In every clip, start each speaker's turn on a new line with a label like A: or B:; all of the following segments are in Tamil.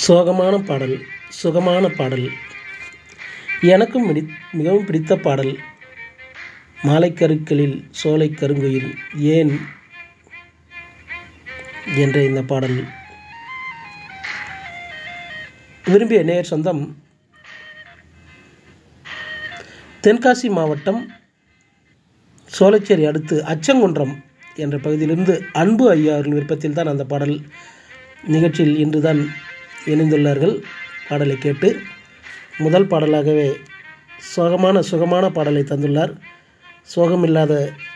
A: சோகமான பாடல் சுகமான பாடல் எனக்கும் மிடி மிகவும் பிடித்த பாடல் மாலைக்கருக்களில் சோலை கருங்குயில் ஏன் என்ற இந்த பாடல் விரும்பிய நேர் சொந்தம் தென்காசி மாவட்டம் சோலைச்சேரி அடுத்து அச்சங்குன்றம் என்ற பகுதியிலிருந்து அன்பு ஐயா அவர்கள் விருப்பத்தில் தான் அந்த பாடல் நிகழ்ச்சியில் இன்று தான் இணைந்துள்ளார்கள் பாடலை கேட்டு முதல் பாடலாகவே சோகமான சுகமான பாடலை தந்துள்ளார் சோகமில்லாத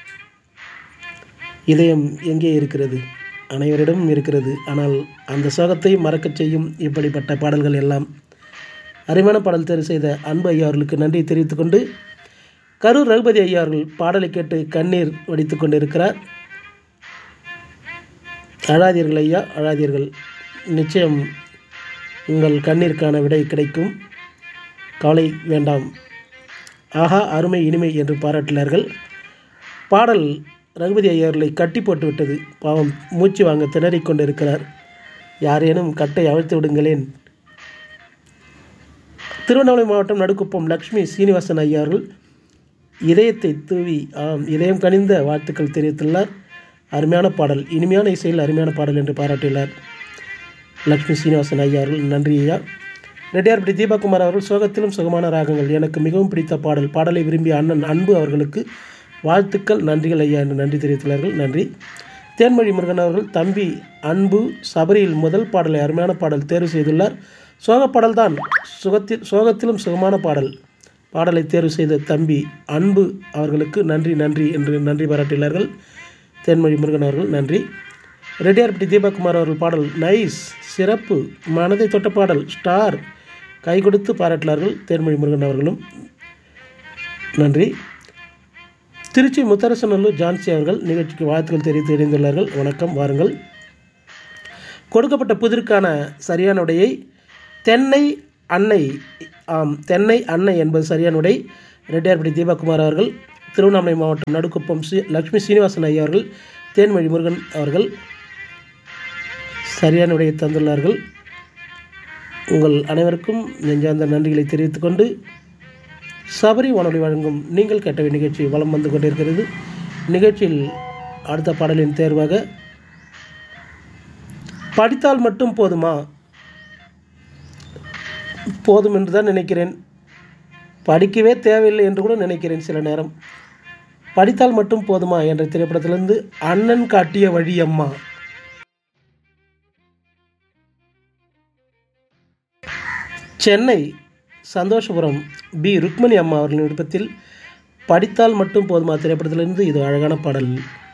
A: இதயம் எங்கே இருக்கிறது அனைவரிடமும் இருக்கிறது ஆனால் அந்த சோகத்தை மறக்கச் செய்யும் இப்படிப்பட்ட பாடல்கள் எல்லாம் அருமையான பாடல் தேர்வு செய்த அன்பு ஐயா அவர்களுக்கு நன்றி தெரிவித்துக் கொண்டு கரூர் ரகுபதி ஐயா அவர்கள் பாடலை கேட்டு கண்ணீர் வடித்து கொண்டிருக்கிறார் அழாதீர்கள் ஐயா அழாதீர்கள் நிச்சயம் உங்கள் கண்ணீருக்கான விடை கிடைக்கும் கவலை வேண்டாம் ஆஹா அருமை இனிமை என்று பாராட்டினார்கள் பாடல் ரகுபதி ஐயா அவர்களை கட்டி போட்டு விட்டது பாவம் மூச்சு வாங்க திணறிக் கொண்டிருக்கிறார் யாரேனும் கட்டை அவிழ்த்து விடுங்களேன் திருவண்ணாமலை மாவட்டம் நடுக்குப்பம் லக்ஷ்மி சீனிவாசன் ஐயா அவர்கள் இதயத்தை தூவி ஆம் இதயம் கனிந்த வாழ்த்துக்கள் தெரிவித்துள்ளார் அருமையான பாடல் இனிமையான இசையில் அருமையான பாடல் என்று பாராட்டியுள்ளார் லக்ஷ்மி சீனிவாசன் ஐயா அவர்கள் நன்றி ஐயா ரெட்டியார்பட்டி தீபகுமார் அவர்கள் சோகத்திலும் சுகமான ராகங்கள் எனக்கு மிகவும் பிடித்த பாடல் பாடலை விரும்பிய அண்ணன் அன்பு அவர்களுக்கு வாழ்த்துக்கள் நன்றிகள் ஐயா என்று நன்றி தெரிவித்துள்ளார்கள் நன்றி தேன்மொழி முருகன் அவர்கள் தம்பி அன்பு சபரியில் முதல் பாடலை அருமையான பாடல் தேர்வு செய்துள்ளார் சோக பாடல் தான் சுகத்தில் சோகத்திலும் சுகமான பாடல் பாடலை தேர்வு செய்த தம்பி அன்பு அவர்களுக்கு நன்றி நன்றி என்று நன்றி பாராட்டியுள்ளார்கள் தேன்மொழி முருகன் அவர்கள் நன்றி ரெட்டியார்பட்டி தீபகுமார் அவர்கள் பாடல் நைஸ் சிறப்பு மனதை தொட்ட பாடல் ஸ்டார் கை கொடுத்து பாராட்டினார்கள் தேன்மொழி முருகன் அவர்களும் நன்றி திருச்சி முத்தரசநல்லூர் ஜான்சி அவர்கள் நிகழ்ச்சிக்கு வாழ்த்துக்கள் தெரிவித்து இணைந்துள்ளார்கள் வணக்கம் வாருங்கள் கொடுக்கப்பட்ட புதிருக்கான சரியான உடையை தென்னை அன்னை ஆம் தென்னை அன்னை என்பது சரியான உடை ரெட்டியார்பட்டி தீபகுமார் அவர்கள் திருவண்ணாமலை மாவட்டம் நடுக்குப்பம் சி லக்ஷ்மி சீனிவாசன் ஐயா அவர்கள் தேன்மொழி முருகன் அவர்கள் சரியான உடையை தந்துள்ளார்கள் உங்கள் அனைவருக்கும் நெஞ்சார்ந்த நன்றிகளை தெரிவித்துக்கொண்டு சபரி வானொலி வழங்கும் நீங்கள் கேட்டவை நிகழ்ச்சி வலம் வந்து கொண்டிருக்கிறது நிகழ்ச்சியில் அடுத்த பாடலின் தேர்வாக படித்தால் மட்டும் போதுமா போதும் என்று தான் நினைக்கிறேன் படிக்கவே தேவையில்லை என்று கூட நினைக்கிறேன் சில நேரம் படித்தால் மட்டும் போதுமா என்ற திரைப்படத்திலிருந்து அண்ணன் காட்டிய வழி அம்மா சென்னை சந்தோஷபுரம் பி ருக்மணி அம்மா அவர்களின் விருப்பத்தில் படித்தால் மட்டும் போதுமா திரைப்படத்திலிருந்து இது அழகான பாடல்